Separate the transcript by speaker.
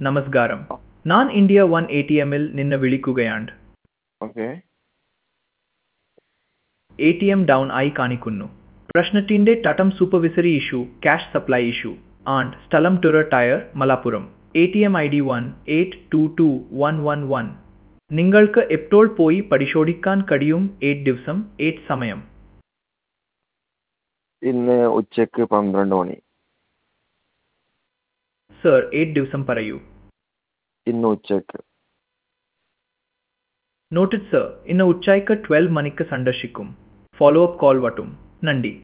Speaker 1: നമസ്കാരം ഞാൻ India one A T എമ്മിൽ നിന്ന് വിളിക്കുകയാണ്
Speaker 2: okay
Speaker 1: A T M down ആയി കാണിക്കുന്നു പ്രശ്നത്തിന്റെ തട്ടം supervisory issue cash supply issue and സ്ഥലം ടുറ ടയർ Malappuram A T M I D one eight two two one one one നിങ്ങൾക്ക് എപ്പോൾ പോയി പരിശോധിക്കാൻ കഴിയും എയ്റ്റ് ദിവസം എയ്റ്റ് സമയം
Speaker 2: ഇന്ന് ഉച്ചക്ക് പന്ത്രണ്ട് മണി
Speaker 1: സർ എയ്റ്റ് ദിവസം പറയൂ
Speaker 2: ഇന്ന് ഉച്ചക്ക്
Speaker 1: നോട്ടഡ് സർ ഇന്ന് ഉച്ചയ്ക്ക് ട്വൽവ് മണിക്ക് സന്ദർശിക്കും ഫോളോ അപ്പ് കോൾ വട്ടും നന്ദി